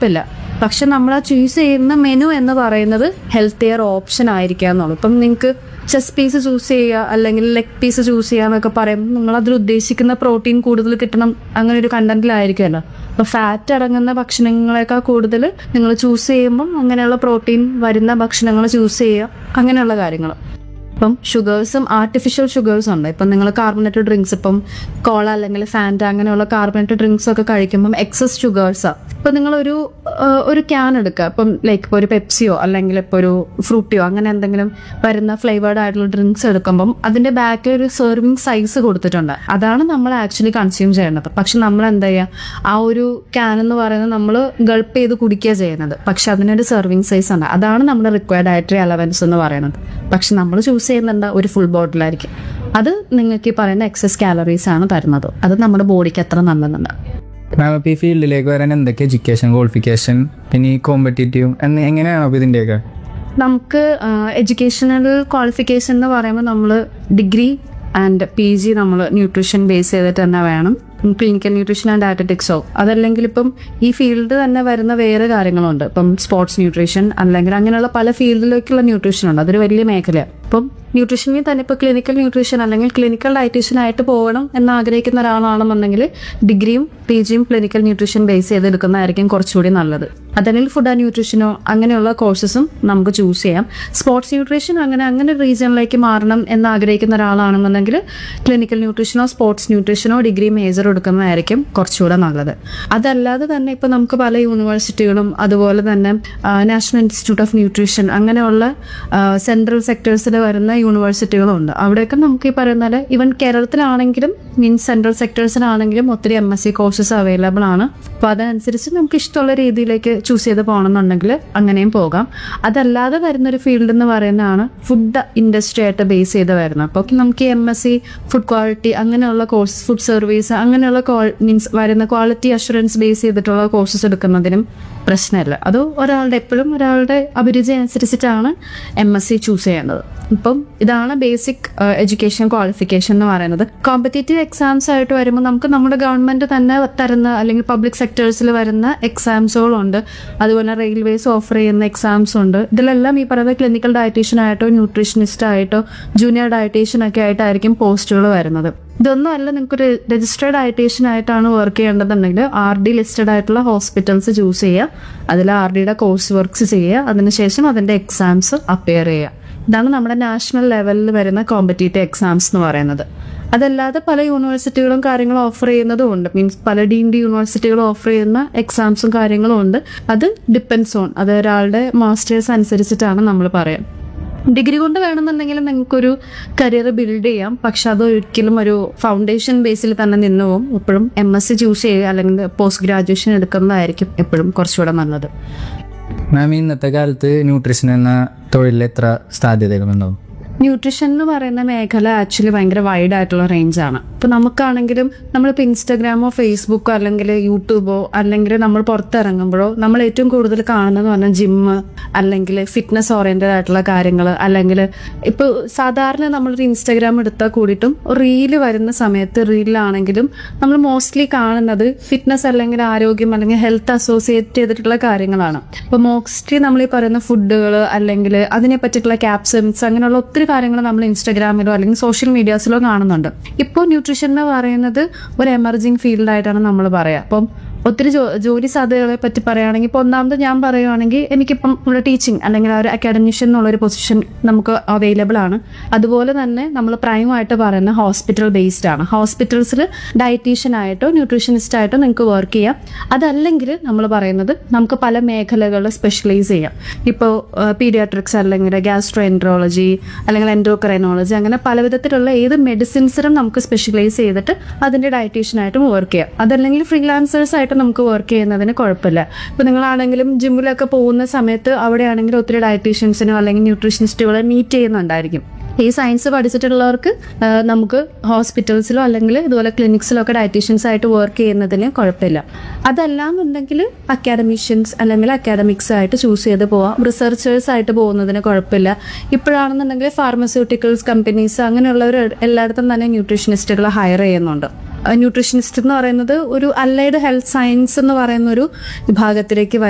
കുഴപ്പമില്ല പക്ഷെ നമ്മൾ ആ ചൂസ് ചെയ്യുന്ന മെനു എന്ന് പറയുന്നത് ഹെൽത്തിയർ ഓപ്ഷൻ ആയിരിക്കുക എന്നുള്ളൂ ഇപ്പം നിങ്ങൾക്ക് ചെസ്റ്റ് പീസ് ചൂസ് ചെയ്യുക അല്ലെങ്കിൽ ലെഗ് പീസ് ചൂസ് ചെയ്യുക എന്നൊക്കെ പറയുമ്പോൾ നിങ്ങൾ അതിൽ ഉദ്ദേശിക്കുന്ന പ്രോട്ടീൻ കൂടുതൽ കിട്ടണം അങ്ങനെ ഒരു കണ്ടന്റിലായിരിക്കുമല്ലോ അപ്പോൾ ഫാറ്റ് അടങ്ങുന്ന ഭക്ഷണങ്ങളെക്കാൾ കൂടുതൽ നിങ്ങൾ ചൂസ് ചെയ്യുമ്പോൾ അങ്ങനെയുള്ള പ്രോട്ടീൻ വരുന്ന ഭക്ഷണങ്ങൾ ചൂസ് ചെയ്യുക അങ്ങനെയുള്ള കാര്യങ്ങൾ ഇപ്പം ഷുഗേഴ്സും ആർട്ടിഫിഷ്യൽ ഷുഗേഴ്സും ഉണ്ട് ഇപ്പം നിങ്ങൾ കാർബണേറ്റഡ് ഡ്രിങ്ക്സ് ഇപ്പം കോള അല്ലെങ്കിൽ ഫാൻറ്റ അങ്ങനെയുള്ള കാർബണേറ്റഡ് ഡ്രിങ്ക്സ് ഒക്കെ കഴിക്കുമ്പം എക്സസ് ഷുഗേഴ്സാണ് ഇപ്പം നിങ്ങളൊരു ആ, ഒരു ക്യാൻ എടുക്കുക ഇപ്പം ലൈക്ക് ഇപ്പോൾ ഒരു പെപ്സിയോ അല്ലെങ്കിൽ ഇപ്പോൾ ഒരു ഫ്രൂട്ടിയോ അങ്ങനെ എന്തെങ്കിലും വരുന്ന ഫ്ലേവേർഡ് ആയിട്ടുള്ള ഡ്രിങ്ക്സ് എടുക്കുമ്പം അതിൻ്റെ ബാക്കിൽ ഒരു സെർവിങ് സൈസ് കൊടുത്തിട്ടുണ്ട് അതാണ് നമ്മൾ ആക്ച്വലി കൺസ്യൂം ചെയ്യേണ്ടത് പക്ഷെ നമ്മൾ എന്താ ചെയ്യുക ആ ഒരു ക്യാൻ എന്ന് പറയുന്നത് നമ്മൾ ഗൾപ്പ് ചെയ്ത് കുടിക്കുക ചെയ്യുന്നത് പക്ഷെ അതിനൊരു സെർവിങ് സൈസ് ഉണ്ട് അതാണ് നമ്മുടെ റിക്വയർഡ് ഡയറ്ററി അലവൻസ് എന്ന് പറയുന്നത് പക്ഷെ നമ്മൾ ചൂസ് ചെയ്യുന്നത് എന്താ ഒരു ഫുൾ ബോട്ടിലായിരിക്കും അത് നിങ്ങൾക്ക് ഈ പറയുന്ന എക്സസ് കാലറീസ് ആണ് തരുന്നത് അത് നമ്മുടെ ബോഡിക്ക് അത്ര നല്ലതുണ്ട് മാം ഇപ്പോൾ ഈ ഫീൽഡിലേക്ക് വരാൻ എന്തൊക്കെ എഡ്യൂക്കേഷൻ ക്വാളിഫിക്കേഷൻ പിന്നെ ഈ കോമ്പറ്റേറ്റീവ് എന്ന് എങ്ങനെയാണ് അപ്പോൾ ഇതിൻ്റെയൊക്കെ നമുക്ക് എഡ്യൂക്കേഷണൽ ക്വാളിഫിക്കേഷൻ എന്ന് പറയുമ്പോൾ നമ്മൾ ഡിഗ്രി ആൻഡ് പി ജി നമ്മൾ ന്യൂട്രീഷൻ ബേസ് ചെയ്തിട്ട് തന്നെ വേണം ക്ലിനിക്കൽ ന്യൂട്രീഷൻ ആൻഡ് ഡയറ്ററ്റിക്സോ അതല്ലെങ്കിൽ ഇപ്പം ഈ ഫീൽഡ് തന്നെ വരുന്ന വേറെ കാര്യങ്ങളുണ്ട് ഇപ്പം സ്പോർട്സ് ന്യൂട്രീഷൻ അല്ലെങ്കിൽ അങ്ങനെയുള്ള പല ഫീൽഡിലേക്കുള്ള ന്യൂട്രീഷൻ ഉണ്ട് അതൊരു വലിയ മേഖലയാണ് ഇപ്പം ന്യൂട്രീഷനിൽ തന്നെ ഇപ്പോൾ ക്ലിനിക്കൽ ന്യൂട്രീഷൻ അല്ലെങ്കിൽ ക്ലിനിക്കൽ ഡയറ്റീഷ്യൻ ആയിട്ട് പോകണം എന്ന് ആഗ്രഹിക്കുന്ന ഒരാളാണെന്നുണ്ടെങ്കിൽ ഡിഗ്രിയും പി ജിയും ക്ലിനിക്കൽ ന്യൂട്രീഷൻ ബേസ് ചെയ്തെടുക്കുന്നതായിരിക്കും കുറച്ചുകൂടി നല്ലത് അതല്ലെങ്കിൽ ഫുഡ് ആൻഡ് ന്യൂട്രീഷനോ അങ്ങനെയുള്ള കോഴ്സസും നമുക്ക് ചൂസ് ചെയ്യാം സ്പോർട്സ് ന്യൂട്രീഷൻ അങ്ങനെ അങ്ങനെ റീജിയനിലേക്ക് മാറണം എന്ന് ആഗ്രഹിക്കുന്ന ഒരാളാണെന്നുണ്ടെങ്കിൽ ക്ലിനിക്കൽ ന്യൂട്രീഷനോ സ്പോർട്സ് ന്യൂട്രീഷനോ ഡിഗ്രി മേജർ എടുക്കുന്നതായിരിക്കും കുറച്ചുകൂടെ നല്ലത് അതല്ലാതെ തന്നെ ഇപ്പോൾ നമുക്ക് പല യൂണിവേഴ്സിറ്റികളും അതുപോലെ തന്നെ നാഷണൽ ഇൻസ്റ്റിറ്റ്യൂട്ട് ഓഫ് ന്യൂട്രീഷൻ അങ്ങനെയുള്ള സെൻട്രൽ സെക്ടേഴ്സിൽ വരുന്ന യൂണിവേഴ്സിറ്റികളും ഉണ്ട് അവിടെയൊക്കെ നമുക്ക് ഈ പറയുന്ന പോലെ ഈവൻ കേരളത്തിലാണെങ്കിലും മീൻസ് സെൻട്രൽ സെക്ടേഴ്സിലാണെങ്കിലും ഒത്തിരി M S C courses available ആണ് അപ്പോൾ അതനുസരിച്ച് നമുക്ക് ഇഷ്ടമുള്ള രീതിയിലേക്ക് ചൂസ് ചെയ്ത് പോകണമെന്നുണ്ടെങ്കിൽ അങ്ങനെയും പോകാം അതല്ലാതെ വരുന്നൊരു ഫീൽഡ് എന്ന് പറയുന്നതാണ് ഫുഡ് ഇൻഡസ്ട്രി ആയിട്ട് ബേസ് ചെയ്ത് വരുന്നത് അപ്പോൾ നമുക്ക് M S C food quality അങ്ങനെയുള്ള കോഴ്സ് ഫുഡ് സർവീസ് അങ്ങനെയുള്ള മീൻസ് വരുന്ന ക്വാളിറ്റി അഷുറൻസ് ബേസ് ചെയ്തിട്ടുള്ള കോഴ്സസ് എടുക്കുന്നതിനും പ്രശ്നമില്ല അത് ഒരാളുടെ എപ്പോഴും ഒരാളുടെ അഭിരുചി അനുസരിച്ചിട്ടാണ് എം എസ് സി ചൂസ് ചെയ്യേണ്ടത് ഇപ്പം ഇതാണ് ബേസിക് എഡ്യൂക്കേഷൻ ക്വാളിഫിക്കേഷൻ എന്ന് പറയുന്നത് കോമ്പറ്റേറ്റീവ് എക്സാംസ് ആയിട്ട് വരുമ്പോൾ നമുക്ക് നമ്മുടെ ഗവൺമെന്റ് തന്നെ തരുന്ന അല്ലെങ്കിൽ പബ്ലിക് സെക്ടേഴ്സിൽ വരുന്ന എക്സാംസുകളുണ്ട് അതുപോലെ റെയിൽവേസ് ഓഫർ ചെയ്യുന്ന എക്സാംസ് ഉണ്ട് ഇതിലെല്ലാം ഈ പറയുന്ന ക്ലിനിക്കൽ ഡയറ്റീഷ്യൻ ആയിട്ടോ ന്യൂട്രീഷനിസ്റ്റ് ആയിട്ടോ ജൂനിയർ ഡയറ്റീഷ്യൻ ഒക്കെ ആയിട്ടായിരിക്കും പോസ്റ്റുകൾ വരുന്നത് ഇതൊന്നും അല്ല നിങ്ങൾക്ക് ഒരു രജിസ്റ്റേർഡ് ഡയറ്റീഷ്യൻ ആയിട്ടാണ് വർക്ക് ചെയ്യേണ്ടതുണ്ടെങ്കിൽ ആർ ഡി ലിസ്റ്റഡ് ആയിട്ടുള്ള ഹോസ്പിറ്റൽസ് ചൂസ് ചെയ്യുക അതിൽ ആർ ഡിയുടെ കോഴ്സ് വർക്ക്സ് ചെയ്യുക അതിനുശേഷം അതിൻ്റെ എക്സാംസ് അപ്പിയർ ചെയ്യുക ഇതാണ് നമ്മുടെ നാഷണൽ ലെവലിൽ വരുന്ന കോമ്പറ്റേറ്റീവ് എക്സാംസ് എന്ന് പറയുന്നത് അതല്ലാതെ പല യൂണിവേഴ്സിറ്റികളും കാര്യങ്ങളും ഓഫർ ചെയ്യുന്നതും ഉണ്ട് മീൻസ് പല ഡീംഡ് യൂണിവേഴ്സിറ്റികളും ഓഫർ ചെയ്യുന്ന എക്സാംസും കാര്യങ്ങളും ഉണ്ട് അത് ഡിപ്പെൻസ് ഓൺ അത് ഒരാളുടെ മാസ്റ്റേഴ്സ് അനുസരിച്ചിട്ടാണ് നമ്മൾ പറയാം ഡിഗ്രി കൊണ്ട് വേണമെന്നുണ്ടെങ്കിൽ നിങ്ങൾക്കൊരു കരിയർ ബിൽഡ് ചെയ്യാം പക്ഷെ അത് ഒരിക്കലും ഒരു ഫൗണ്ടേഷൻ ബേസിൽ തന്നെ നിന്ന് പോകും എപ്പോഴും എം എസ് സി ചൂസ് ചെയ്യുക അല്ലെങ്കിൽ പോസ്റ്റ് ഗ്രാജുവേഷൻ എടുക്കുന്നതായിരിക്കും എപ്പോഴും കുറച്ചുകൂടെ നല്ലത് മാം ഇന്നത്തെ കാലത്ത് ന്യൂട്രീഷൻ എന്ന തൊഴിലിൽ എത്ര സാധ്യതകളുണ്ടാവും ന്യൂട്രീഷൻ എന്ന് പറയുന്ന മേഖല ആക്ച്വലി ഭയങ്കര വൈഡ് ആയിട്ടുള്ള റേഞ്ചാണ് ഇപ്പൊ നമുക്കാണെങ്കിലും നമ്മളിപ്പോൾ ഇൻസ്റ്റാഗ്രാമോ ഫേസ്ബുക്കോ അല്ലെങ്കിൽ യൂട്യൂബോ അല്ലെങ്കിൽ നമ്മൾ പുറത്തിറങ്ങുമ്പോഴോ നമ്മൾ ഏറ്റവും കൂടുതൽ കാണുന്നത് പറഞ്ഞാൽ ജിമ്മ് അല്ലെങ്കിൽ ഫിറ്റ്നസ് ഓറിയന്റഡ് ആയിട്ടുള്ള കാര്യങ്ങൾ അല്ലെങ്കിൽ ഇപ്പോൾ സാധാരണ നമ്മളൊരു ഇൻസ്റ്റാഗ്രാം എടുത്താൽ കൂടിയിട്ടും റീല് വരുന്ന സമയത്ത് റീലിലാണെങ്കിലും നമ്മൾ മോസ്റ്റ്ലി കാണുന്നത് ഫിറ്റ്നസ് അല്ലെങ്കിൽ ആരോഗ്യം അല്ലെങ്കിൽ ഹെൽത്ത് അസോസിയേറ്റ് ചെയ്തിട്ടുള്ള കാര്യങ്ങളാണ് അപ്പോൾ മോസ്റ്റ്ലി നമ്മൾ ഈ പറയുന്ന ഫുഡുകൾ അല്ലെങ്കിൽ അതിനെ പറ്റിയിട്ടുള്ള ക്യാപ്ഷൻസ് അങ്ങനെയുള്ള ഒത്തിരി കാര്യങ്ങൾ നമ്മൾ ഇൻസ്റ്റാഗ്രാമിലോ അല്ലെങ്കിൽ സോഷ്യൽ മീഡിയാസിലോ കാണുന്നുണ്ട് ഇപ്പോൾ ന്യൂട്രീഷൻ എന്ന് പറയുന്നത് ഒരു എമർജിങ് ഫീൽഡായിട്ടാണ് നമ്മൾ പറയുക അപ്പം ഒത്തിരി ജോ ജോലി സാധ്യതകളെ പറ്റി പറയുകയാണെങ്കിൽ ഇപ്പോൾ ഒന്നാമത് ഞാൻ പറയുകയാണെങ്കിൽ എനിക്കിപ്പം ഇവിടെ ടീച്ചിങ് അല്ലെങ്കിൽ ആ ഒരു അക്കാഡമിഷ്യൻ എന്നുള്ളൊരു പൊസിഷൻ നമുക്ക് അവൈലബിൾ ആണ് അതുപോലെ തന്നെ നമ്മൾ പ്രൈമായിട്ട് പറയുന്ന ഹോസ്പിറ്റൽ ബേസ്ഡ് ആണ് ഹോസ്പിറ്റൽസിൽ ഡയറ്റീഷ്യൻ ആയിട്ടോ ന്യൂട്രീഷനിസ്റ്റ് ആയിട്ടോ നിങ്ങൾക്ക് വർക്ക് ചെയ്യാം അതല്ലെങ്കിൽ നമ്മൾ പറയുന്നത് നമുക്ക് പല മേഖലകളിൽ സ്പെഷ്യലൈസ് ചെയ്യാം ഇപ്പോൾ പീഡിയാട്രിക്സ് അല്ലെങ്കിൽ ഗ്യാസ്ട്രോ എൻട്രോളജി അല്ലെങ്കിൽ എൻഡോക്രൈനോളജി അങ്ങനെ പല വിധത്തിലുള്ള ഏത് മെഡിസിൻസിനും നമുക്ക് സ്പെഷ്യലൈസ് ചെയ്തിട്ട് അതിൻ്റെ ഡയറ്റീഷ്യനായിട്ടും വർക്ക് ചെയ്യാം അതല്ലെങ്കിൽ ഫ്രീലാൻസേഴ്സ് ആയിട്ട് നമുക്ക് വർക്ക് ചെയ്യുന്നതിന് കുഴപ്പമില്ല ഇപ്പോൾ നിങ്ങളാണെങ്കിലും ജിമ്മിലൊക്കെ പോകുന്ന സമയത്ത് അവിടെയാണെങ്കിലും ഒത്തിരി ഡയറ്റീഷ്യൻസിനോ അല്ലെങ്കിൽ ന്യൂട്രീഷനിസ്റ്റുകളെ മീറ്റ് ചെയ്യുന്നുണ്ടായിരിക്കും ഈ സയൻസ് പഠിച്ചിട്ടുള്ളവർക്ക് ആ, നമുക്ക് ഹോസ്പിറ്റൽസിലോ അല്ലെങ്കിൽ ഇതുപോലെ ക്ലിനിക്സിലോ ഒക്കെ ഡയറ്റീഷ്യൻസ് ആയിട്ട് വർക്ക് ചെയ്യുന്നതിന് കുഴപ്പമില്ല അതല്ലാന്നുണ്ടെങ്കിൽ അക്കാഡമീഷ്യൻസ് അല്ലെങ്കിൽ അക്കാഡമിക്സ് ആയിട്ട് ചൂസ് ചെയ്ത് പോവാം റിസർച്ചേഴ്സ് ആയിട്ട് പോകുന്നതിന് കുഴപ്പമില്ല ഇപ്പോഴാണെന്നുണ്ടെങ്കിൽ ഫാർമസ്യൂട്ടിക്കൽസ് കമ്പനീസ് അങ്ങനെയുള്ളവർ എല്ലായിടത്തും തന്നെ ന്യൂട്രീഷനിസ്റ്റുകൾ ഹയർ ചെയ്യുന്നുണ്ട് ന്യൂട്രീഷനിസ്റ്റ് എന്ന് പറയുന്നത് ഒരു അല്ലൈഡ് ഹെൽത്ത് സയൻസ് എന്ന് പറയുന്ന ഒരു വിഭാഗത്തിലേക്ക്